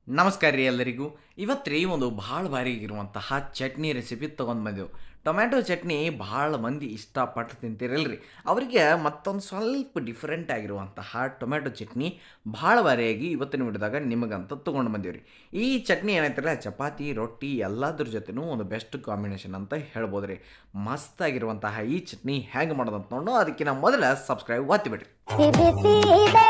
ನಮಸ್ಕಾರ ರೀ ಎಲ್ಲರಿಗೂ ಇವತ್ತು ರೀ ಒಂದು ಭಾಳ ಭಾರಿ ಇರುವಂತಹ ಚಟ್ನಿ ರೆಸಿಪಿ ತೊಗೊಂಡು ಬಂದೆವು ಟೊಮ್ಯಾಟೊ ಚಟ್ನಿ ಭಾಳ ಮಂದಿ ಇಷ್ಟಪಟ್ಟು ತಿಂತಿರಲ್ರಿ ಅವರಿಗೆ ಮತ್ತೊಂದು ಸ್ವಲ್ಪ ಡಿಫ್ರೆಂಟ್ ಆಗಿರುವಂತಹ ಟೊಮ್ಯಾಟೊ ಚಟ್ನಿ ಭಾಳ ಭಾರಿಯಾಗಿ ಇವತ್ತಿನ ವಿಡಿಯೋದಾಗ ನಿಮಗಂತ ತೊಗೊಂಡು ಬಂದೀವಿ ರೀ ಈ ಚಟ್ನಿ ಏನೈತಿರಲ್ಲ ಚಪಾತಿ ರೊಟ್ಟಿ ಎಲ್ಲದ್ರ ಜೊತೆನೂ ಒಂದು ಬೆಸ್ಟ್ ಕಾಂಬಿನೇಷನ್ ಅಂತ ಹೇಳ್ಬೋದು ರೀ ಮಸ್ತಾಗಿರುವಂತಹ ಈ ಚಟ್ನಿ ಹೆಂಗೆ ಮಾಡೋದಂತ ನೋಡು ಅದಕ್ಕಿಂತ ಮೊದಲ ಸಬ್ಸ್ಕ್ರೈಬ್ ಒತ್ತಿ ಬಿಡ್ರಿ ಸಿಬಿಸಿದೆ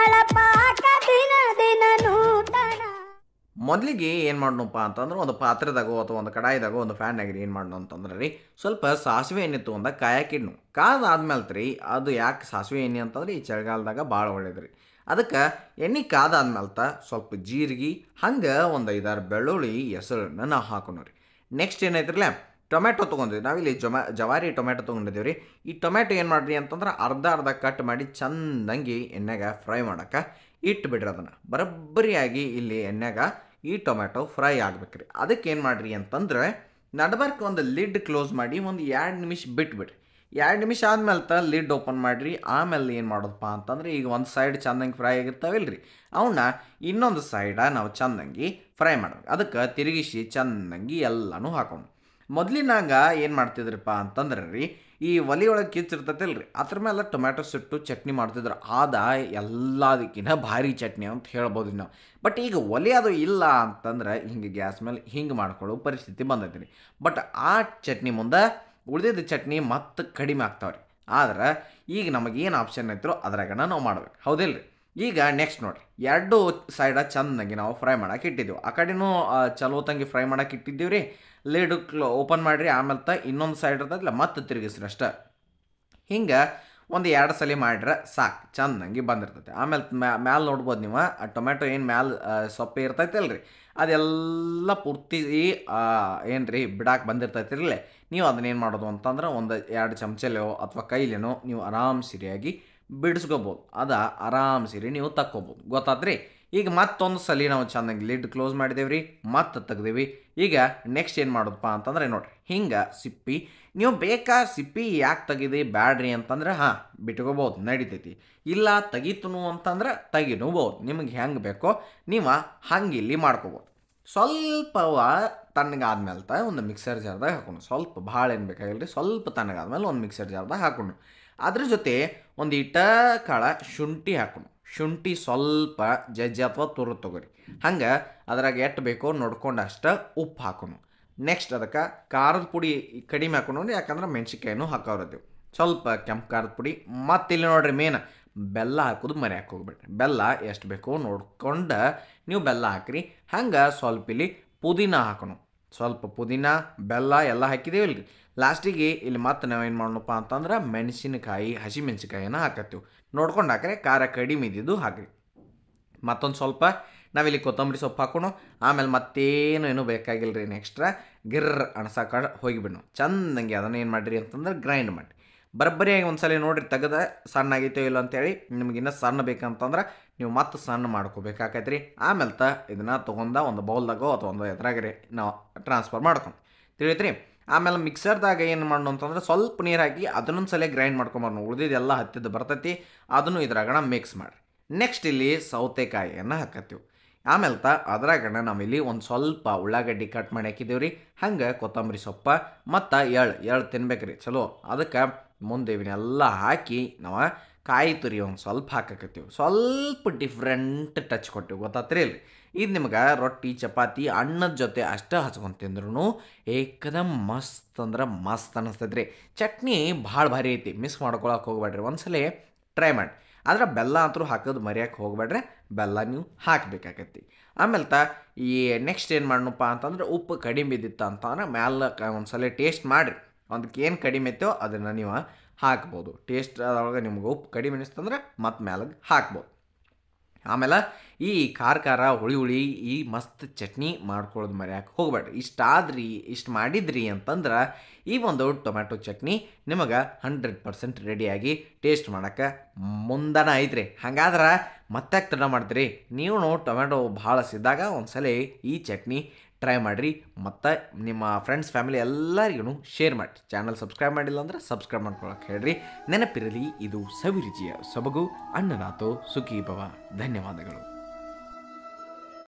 ನಳಪಾಕ ದಿನ ದಿನ ನೂತನ ಮೊದಲಿಗೆ ಏನು ಮಾಡೋಣಪ್ಪ ಅಂತಂದ್ರೆ ಒಂದು ಪಾತ್ರೆದಾಗೋ ಅಥವಾ ಒಂದು ಕಡಾಯಿದಾಗೋ ಒಂದು ಫ್ಯಾನ್ನಾಗಿರಿ ಏನು ಮಾಡೋಣ ಅಂತಂದ್ರೆ ರೀ ಸ್ವಲ್ಪ ಸಾಸಿವೆ ಎಣ್ಣೆ ತೊಗೊಂಡ ಕಾಯಕ್ಕಿಡ್ನು ಕಾದಾದ್ಮೇಲೆ ರೀ ಅದು ಯಾಕೆ ಸಾಸಿವೆ ಎಣ್ಣೆ ಅಂತಂದ್ರೆ ಈ ಚಳಿಗಾಲದಾಗ ಭಾಳ ಒಳ್ಳೇದು ರೀ ಅದಕ್ಕೆ ಎಣ್ಣೆ ಕಾದಾದ್ಮೇಲೆ ತ ಸ್ವಲ್ಪ ಜೀರಿಗೆ ಹಂಗೆ ಒಂದು ಐದಾರು ಬೆಳ್ಳುಳ್ಳಿ ಹೆಸರನ್ನ ನಾವು ಹಾಕೋಣ ರೀ ನೆಕ್ಸ್ಟ್ ಏನೈತ್ರಲ್ಲ ಟೊಮೆಟೊ ತೊಗೊಂಡಿವಿ ನಾವಿಲ್ಲಿ ಜೊಮಾ ಜವಾರಿ ಟೊಮೆಟೊ ತೊಗೊಂಡಿದ್ದೀವಿ ರೀ ಈ ಟೊಮೆಟೊ ಏನು ಮಾಡಿರಿ ಅಂತಂದ್ರೆ ಅರ್ಧ ಅರ್ಧ ಕಟ್ ಮಾಡಿ ಚಂದಂಗಿ ಎಣ್ಣೆಗೆ ಫ್ರೈ ಮಾಡೋಕೆ ಇಟ್ಟು ಬಿಡ್ರಿ ಅದನ್ನು ಬರೋಬ್ಬರಿಯಾಗಿ ಇಲ್ಲಿ ಎಣ್ಣೆಗೆ ಈ ಟೊಮೆಟೊ ಫ್ರೈ ಆಗ್ಬೇಕ್ರಿ ಅದಕ್ಕೆ ಏನು ಮಾಡಿರಿ ಅಂತಂದ್ರೆ ನಡ್ಬರ್ಕ್ ಒಂದು ಲಿಡ್ ಕ್ಲೋಸ್ ಮಾಡಿ ಒಂದು ಎರಡು ನಿಮಿಷ ಬಿಟ್ಬಿಡ್ರಿ ಎರಡು ನಿಮಿಷ ಆದ್ಮೇಲೆ ತ ಲಿಡ್ ಓಪನ್ ಮಾಡಿರಿ ಆಮೇಲೆ ಏನು ಮಾಡೋದಪ್ಪ ಅಂತಂದ್ರೆ ಈಗ ಒಂದು ಸೈಡ್ ಚಂದಂಗೆ ಫ್ರೈ ಆಗಿರ್ತಾವಿಲ್ರಿ ಅವನ್ನ ಇನ್ನೊಂದು ಸೈಡ ನಾವು ಚಂದಂಗಿ ಫ್ರೈ ಮಾಡ್ಬೇಕು ಅದಕ್ಕೆ ತಿರುಗಿಸಿ ಚಂದಂಗಿ ಎಲ್ಲನೂ ಹಾಕೋಣ ಮೊದಲಿನಾಗ ಏನು ಮಾಡ್ತಿದ್ರಪ್ಪ ಅಂತಂದ್ರೆ ರೀ ಈ ಒಲಿ ಒಳಗೆ ಕಿಚ್ಚಿರ್ತೈತಲ್ರಿ ಅದ್ರ ಮೇಲೆ ಟೊಮ್ಯಾಟೊ ಸುಟ್ಟು ಚಟ್ನಿ ಮಾಡ್ತಿದ್ರು ಆದ ಎಲ್ಲದಕ್ಕಿಂತ ಭಾರಿ ಚಟ್ನಿ ಅಂತ ಹೇಳ್ಬೋದು ನಾವು ಬಟ್ ಈಗ ಒಲೆ ಅದು ಇಲ್ಲ ಅಂತಂದ್ರೆ ಹಿಂಗೆ ಗ್ಯಾಸ್ ಮೇಲೆ ಹಿಂಗೆ ಮಾಡ್ಕೊಳ್ಳೋ ಪರಿಸ್ಥಿತಿ ಬಂದೈತಿ ರೀ ಬಟ್ ಆ ಚಟ್ನಿ ಮುಂದೆ ಉಳಿದಿದ್ದ ಚಟ್ನಿ ಮತ್ತೆ ಕಡಿಮೆ ಆಗ್ತಾವ್ರಿ ಆದ್ರೆ ಈಗ ನಮಗೇನು ಆಪ್ಷನ್ ಐತ್ರೋ ಅದ್ರಾಗನ ನಾವು ಮಾಡ್ಬೇಕು ಹೌದಿಲ್ರಿ ಈಗ ನೆಕ್ಸ್ಟ್ ನೋಡ್ರಿ ಎರಡು ಸೈಡ ಚಂದಾಗಿ ನಾವು ಫ್ರೈ ಮಾಡಕ್ಕೆ ಇಟ್ಟಿದ್ದೀವಿ ಆ ಕಡೆನೂ ಆ, ಚಲೋ ತಂಗಿ ಫ್ರೈ ಮಾಡಕ್ಕೆ ಇಟ್ಟಿದ್ದೀವಿ ರೀ ಲಿಡ್ ಕ್ಲೋ ಓಪನ್ ಮಾಡಿರಿ ಆಮೇಲೆ ತ ಇನ್ನೊಂದು ಸೈಡ್ ಇರ್ತೈತಲ್ಲ ಮತ್ತೆ ತಿರುಗಿಸ್ರಿ ಅಷ್ಟೇ ಹಿಂಗೆ ಒಂದು ಎರಡು ಸಲ ಮಾಡ್ರೆ ಸಾಕು ಚಂದಂಗಿ ಬಂದಿರ್ತೈತೆ ಆಮೇಲೆ ಮ್ಯಾಲೆ ನೋಡ್ಬೋದು ನೀವು ಆ ಟೊಮೆಟೊ ಏನು ಮ್ಯಾಲೆ ಸೊಪ್ಪೆ ಇರ್ತೈತಲ್ರಿ ಅದೆಲ್ಲ ಪೂರ್ತಿ ಏನು ರೀ ಬಿಡಾಕೆ ಬಂದಿರ್ತೈತಿರಲೇ ನೀವು ಅದನ್ನೇನು ಮಾಡೋದು ಅಂತಂದ್ರೆ ಒಂದು ಎರಡು ಚಮಚಲೆಯೋ ಅಥವಾ ಕೈಲೇನೋ ನೀವು ಆರಾಮ್ ಸಿರಿಯಾಗಿ ಬಿಡಿಸ್ಕೋಬೋದು ಅದ ಆರಾಮ್ ಸಿರಿ ನೀವು ತಕ್ಕೋಬೋದು ಗೊತ್ತಾತ್ರಿ ಈಗ ಮತ್ತೊಂದು ಸಲ ನಾವು ಚೆನ್ನಾಗಿ ಲಿಡ್ ಕ್ಲೋಸ್ ಮಾಡಿದೇವ್ರಿ ರೀ ಮತ್ತೆ ತೆಗ್ದೇವಿ ಈಗ ನೆಕ್ಸ್ಟ್ ಏನು ಮಾಡೋದಪ್ಪ ಅಂತಂದ್ರೆ ನೋಡ್ರಿ ಹಿಂಗೆ ಸಿಪ್ಪಿ ನೀವು ಬೇಕಾ ಸಿಪ್ಪಿ ಯಾಕೆ ತೆಗಿದೆ ಬ್ಯಾಡ್ರಿ ಅಂತಂದ್ರೆ ಹಾಂ ಬಿಟ್ಕೋಬೋದು ನಡಿತೈತಿ ಇಲ್ಲ ತೆಗಿತನು ಅಂತಂದ್ರೆ ತೆಗಿನೂಬೋದು ನಿಮಗೆ ಹೆಂಗೆ ಬೇಕೋ ನೀವು ಹಂಗೆ ಇಲ್ಲಿ ಮಾಡ್ಕೋಬೋದು ಸ್ವಲ್ಪವ ತಣ್ಣಗಾದ್ಮೇಲೆ ತ ಒಂದು ಮಿಕ್ಸರ್ ಜಾರ್ದಾಗ ಹಾಕೊಂಡು ಸ್ವಲ್ಪ ಭಾಳ ಏನು ಬೇಕಾಗಿಲ್ಲ ರೀ ಸ್ವಲ್ಪ ತಣ್ಣಗಾದ್ಮೇಲೆ ಒಂದು ಮಿಕ್ಸರ್ ಜಾರ್ದಾಗ ಹಾಕೊಂಡು ಅದ್ರ ಜೊತೆ ಒಂದು ಇಟ ಕಾಳ ಶುಂಠಿ ಹಾಕೊಂಡು ಶುಂಠಿ ಸ್ವಲ್ಪ ಜಜ್ಜಿ ಅಥವಾ ತುರು ತೊಗೊರಿ ಹಂಗೆ ಅದ್ರಾಗ ಎಷ್ಟು ಬೇಕೋ ನೋಡ್ಕೊಂಡು ಅಷ್ಟು ಉಪ್ಪು ಹಾಕೋನು ನೆಕ್ಸ್ಟ್ ಅದಕ್ಕೆ ಖಾರದ ಪುಡಿ ಕಡಿಮೆ ಹಾಕೊಂಡು ಯಾಕಂದ್ರೆ ಮೆಣ್ಸಿನ್ಕಾಯಿನೂ ಹಾಕೋರದೀವಿ ಸ್ವಲ್ಪ ಕೆಂಪು ಖಾರದ ಪುಡಿ ಮತ್ತು ಇಲ್ಲಿ ನೋಡ್ರಿ ಮೇನ್ ಬೆಲ್ಲ ಹಾಕೋದು ಮರ್ಯಾಕೆ ಹೋಗ್ಬೇಡ್ರಿ ಬೆಲ್ಲ ಎಷ್ಟು ಬೇಕೋ ನೋಡ್ಕೊಂಡು ನೀವು ಬೆಲ್ಲ ಹಾಕ್ರಿ ಹಂಗೆ ಸ್ವಲ್ಪ ಇಲ್ಲಿ ಪುದೀನ ಹಾಕೋಣ ಸ್ವಲ್ಪ ಪುದೀನ ಬೆಲ್ಲ ಎಲ್ಲ ಹಾಕಿದೇವಲ್ರಿ ಲಾಸ್ಟಿಗೆ ಇಲ್ಲಿ ಮತ್ತೆ ನಾವೇನು ಮಾಡೋಣಪ್ಪ ಅಂತಂದ್ರೆ ಮೆಣಸಿನಕಾಯಿ ಹಸಿ ಮೆಣಸಿನಕಾಯಿನ ಹಾಕತ್ತೀವಿ ನೋಡ್ಕೊಂಡು ಹಾಕ್ರಿ ಖಾರ ಕಡಿಮೆ ಇದ್ದಿದ್ದು ಹಾಕ್ರಿ ಮತ್ತೊಂದು ಸ್ವಲ್ಪ ನಾವಿಲ್ಲಿ ಕೊತ್ತಂಬರಿ ಸೊಪ್ಪು ಹಾಕೋಣ ಆಮೇಲೆ ಮತ್ತೇನು ಏನೂ ಬೇಕಾಗಿಲ್ಲ ರೀ ಎಕ್ಸ್ಟ್ರಾ ಗಿರ್ರ ಅಣಸಾಕ ಹೋಗಿಬಿಡೋಣ ಚಂದಂಗೆ ಅದನ್ನು ಏನು ಮಾಡಿರಿ ಅಂತಂದ್ರೆ ಗ್ರೈಂಡ್ ಮಾಡಿ ಬರಬ್ಬರಿಯಾಗಿ ಒಂದ್ಸಲ ನೋಡ್ರಿ ತೆಗೆದ ಸಣ್ಣ ಆಗೈತೋ ಇಲ್ಲ ಅಂತೇಳಿ ನಿಮ್ಗೆ ಇನ್ನೂ ಸಣ್ಣ ಬೇಕಂತಂದ್ರೆ ನೀವು ಮತ್ತೆ ಸಣ್ಣ ಮಾಡ್ಕೋಬೇಕಾಕೈತೆ ರೀ ಆಮೇಲೆ ತ ಇದನ್ನು ತೊಗೊಂಡ ಒಂದು ಬೌಲ್ದಾಗೋ ಅಥವಾ ಒಂದು ಎದ್ರಾಗ್ರಿ ನಾವು ಟ್ರಾನ್ಸ್ಫರ್ ಮಾಡ್ಕೊಂಡು ತಿಳಿತ್ರಿ ಆಮೇಲೆ ಮಿಕ್ಸರ್ದಾಗ ಏನು ಮಾಡೋಣ ಅಂತಂದ್ರೆ ಸ್ವಲ್ಪ ನೀರು ಹಾಕಿ ಅದನ್ನೊಂದು ಸಲ ಗ್ರೈಂಡ್ ಮಾಡ್ಕೊಂಬರೋಣ ಉಳಿದಿದ್ದೆಲ್ಲ ಹತ್ತಿದ್ದು ಬರ್ತೈತಿ ಅದನ್ನು ಇದ್ರಾಗಣ ಮಿಕ್ಸ್ ಮಾಡಿ ನೆಕ್ಸ್ಟ್ ಇಲ್ಲಿ ಸೌತೆಕಾಯಿಯನ್ನು ಹಾಕತ್ತೀವಿ ಆಮೇಲೆ ತ ಅದ್ರಾಗಣ ನಾವಿಲ್ಲಿ ಒಂದು ಸ್ವಲ್ಪ ಉಳ್ಳಾಗಡ್ಡಿ ಕಟ್ ಮಾಡಿ ಹಾಕಿದ್ದೀವಿ ರೀ ಹಂಗೆ ಕೊತ್ತಂಬರಿ ಸೊಪ್ಪ ಮತ್ತು ಎಳ್ಳು ಎಳ್ಳು ತಿನ್ಬೇಕ್ರಿ ಚಲೋ ಅದಕ್ಕೆ ಮುಂದೆ ಇವನ್ನೆಲ್ಲ ಹಾಕಿ ನಾವು ಕಾಯಿ ತುರಿ ಒಂದು ಸ್ವಲ್ಪ ಹಾಕಕತ್ತೀವಿ ಸ್ವಲ್ಪ ಡಿಫ್ರೆಂಟ್ ಟಚ್ ಕೊಟ್ಟಿವಿ ಗೊತ್ತಾತ್ರಿ ಇಲ್ಲಿ ಇದು ನಿಮ್ಗೆ ರೊಟ್ಟಿ ಚಪಾತಿ ಅನ್ನದ ಜೊತೆ ಅಷ್ಟೇ ಹಚ್ಕೊಂಡು ತಿಂದ್ರೂ ಏಕದಮ್ ಮಸ್ತ್ ಅಂದ್ರೆ ಮಸ್ತ್ ಅನ್ನಿಸ್ತೈತೆ ರೀ ಚಟ್ನಿ ಭಾಳ ಭಾರಿ ಐತಿ ಮಿಸ್ ಮಾಡ್ಕೊಳಕ್ಕೆ ಹೋಗ್ಬೇಡ್ರಿ ಒಂದ್ಸಲ ಟ್ರೈ ಮಾಡಿ ಆದ್ರೆ ಬೆಲ್ಲ ಅಂತೂ ಹಾಕೋದು ಮರ್ಯಾಕೆ ಹೋಗ್ಬೇಡ್ರೆ ಬೆಲ್ಲ ನೀವು ಹಾಕಬೇಕಾಗತ್ತಿ ಆಮೇಲೆ ತ ಈ ನೆಕ್ಸ್ಟ್ ಏನು ಮಾಡೋಣಪ್ಪ ಅಂತಂದ್ರೆ ಉಪ್ಪು ಕಡಿಮೆ ಬಿದ್ದಿತ್ತು ಅಂತಂದ್ರೆ ಮ್ಯಾಲ ಒಂದು ಸಲ ಟೇಸ್ಟ್ ಮಾಡಿರಿ ಅದಕ್ಕೆ ಏನು ಕಡಿಮೆ ಐತೋ ಅದನ್ನು ನೀವು ಹಾಕ್ಬೋದು ಟೇಸ್ಟ್ ಅದ್ರೊಳಗೆ ನಿಮ್ಗೆ ಉಪ್ಪು ಕಡಿಮೆ ಅನಿಸ್ತಂದ್ರೆ ಮತ್ತೆ ಮ್ಯಾಲಗೆ ಹಾಕ್ಬೋದು ಆಮೇಲೆ ಈ ಖಾರ ಖಾರ ಹುಳಿ ಹುಳಿ ಈ ಮಸ್ತ್ ಚಟ್ನಿ ಮಾಡ್ಕೊಳ್ಳೋದು ಮರ್ಯಾಕೆ ಹೋಗ್ಬೇಡ್ರಿ ಇಷ್ಟ ಆದ್ರಿ ಇಷ್ಟು ಮಾಡಿದ್ರಿ ಅಂತಂದ್ರೆ ಈ ಒಂದು ಟೊಮ್ಯಾಟೊ ಚಟ್ನಿ ನಿಮಗೆ ಹಂಡ್ರೆಡ್ ಪರ್ಸೆಂಟ್ ರೆಡಿಯಾಗಿ ಟೇಸ್ಟ್ ಮಾಡೋಕ್ಕೆ ಮುಂದನ ಐತ್ರಿ ಹಂಗಾದ್ರೆ ಮತ್ತೆ ತಡ ಮಾಡ್ತೀರಿ ನೀವು ಟೊಮ್ಯಾಟೊ ಭಾಳ ಸಿದ್ದಾಗ ಒಂದ್ಸಲ ಈ ಚಟ್ನಿ ಟ್ರೈ ಮಾಡಿರಿ ಮತ್ತು ನಿಮ್ಮ ಫ್ರೆಂಡ್ಸ್ ಫ್ಯಾಮಿಲಿ ಎಲ್ಲರಿಗೂ ಶೇರ್ ಮಾಡಿರಿ ಚಾನಲ್ ಸಬ್ಸ್ಕ್ರೈಬ್ ಮಾಡಿಲ್ಲ ಅಂದ್ರೆ ಸಬ್ಸ್ಕ್ರೈಬ್ ಮಾಡ್ಕೊಳಕ್ಕೆ ಹೇಳ್ರಿ ನೆನಪಿರಲಿ ಇದು ಸವಿರುಚಿಯ ಸೊಬಗು ಅನ್ನನಾಥೋ ಸುಖೀ ಭವ ಧನ್ಯವಾದಗಳು